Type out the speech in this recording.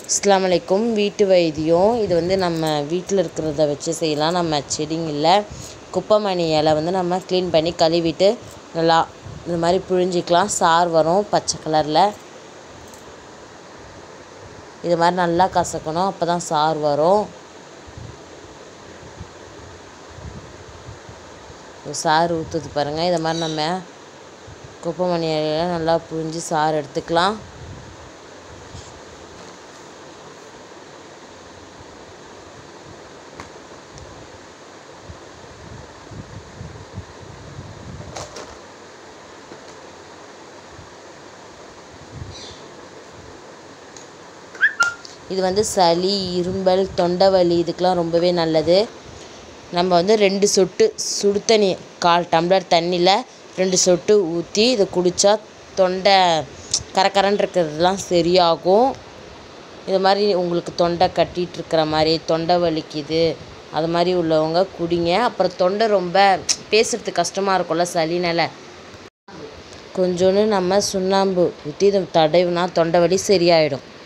அஸ்ஸலாமு அலைக்கும் வீட்டு வைத்தியம் இது வந்து நம்ம வீட்டில் இருக்கிறத வச்சு செய்யலாம் நம்ம செடிங்களில் குப்பைமேனி இலை வந்து நம்ம க்ளீன் பண்ணி கழுவிட்டு நல்லா இந்த மாதிரி புழிஞ்சிக்கலாம் சாறு வரும் பச்சை கலரில் இது மாதிரி நல்லா கசக்கணும் அப்போ தான் சாறு வரும் சாறு ஊற்றுது பாருங்கள் இதை மாதிரி நம்ம குப்பைமணி இலையில நல்லா புழிஞ்சு சாறு எடுத்துக்கலாம் இது வந்து சளி இரும்பல் தொண்டை வலி இதுக்கெலாம் ரொம்பவே நல்லது நம்ம வந்து ரெண்டு சொட்டு சுடு தண்ணி கால் டம்ளர் தண்ணியில் ரெண்டு சொட்டு ஊற்றி இதை குடித்தா தொண்டை கரகரன்னு இருக்கிறதுலாம் சரியாகும் இது மாதிரி உங்களுக்கு தொண்டை கட்டிகிட்டு இருக்கிற மாதிரி தொண்டை வலிக்குது அது மாதிரி உள்ளவங்க குடிங்க அப்புறம் தொண்டை ரொம்ப பேசுகிறதுக்கு கஷ்டமாக இருக்கும்ல சளினால் கொஞ்சோண்டு நம்ம சுண்ணாம்பு ஊற்றி இதை தடவினா தொண்டை வலி சரியாயிடும்